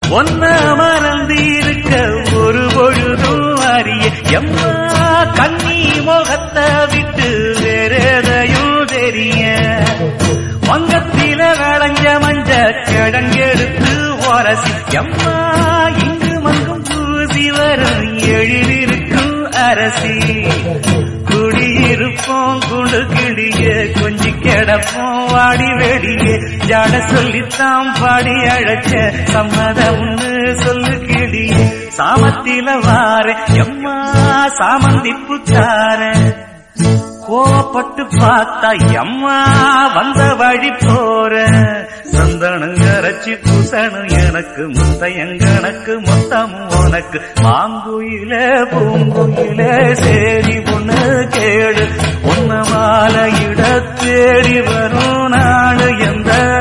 ஒன்ன மறந்திருக்க ஒரு பொழுதும் அறிய எம்மா கண்ணி முகத்தை விட்டு வேறெதையும் தெரிய வங்கத்தில விளைஞ்ச மஞ்ச கிடங்கெடுத்து உரசி எம்மா இங்கு மங்கும் பூசி வரும் எழிலிருக்கும் அரசி குடியிருப்போம் குண்டு கிளிய கொஞ்சி கிடப்போம் வாடி வெடிய ஜாட சொல்லித்தான் பாடி அழைச்ச சம்மதம்னு சொல்லு கிளிய சாமத்தில வார எம்மா சாமந்தி புத்தாரன் கோவப்பட்டு பார்த்தா எம்மா வந்த வழி போற சந்தனம் கரைச்சி பூசணும் எனக்கு முத்தையங்கணக்கு மொத்தமும் உனக்கு மாங்குயில பூங்குயில சேரி பொண்ணு கேடு உன்ன மாலையிட தேடி வரும் நாடு எந்த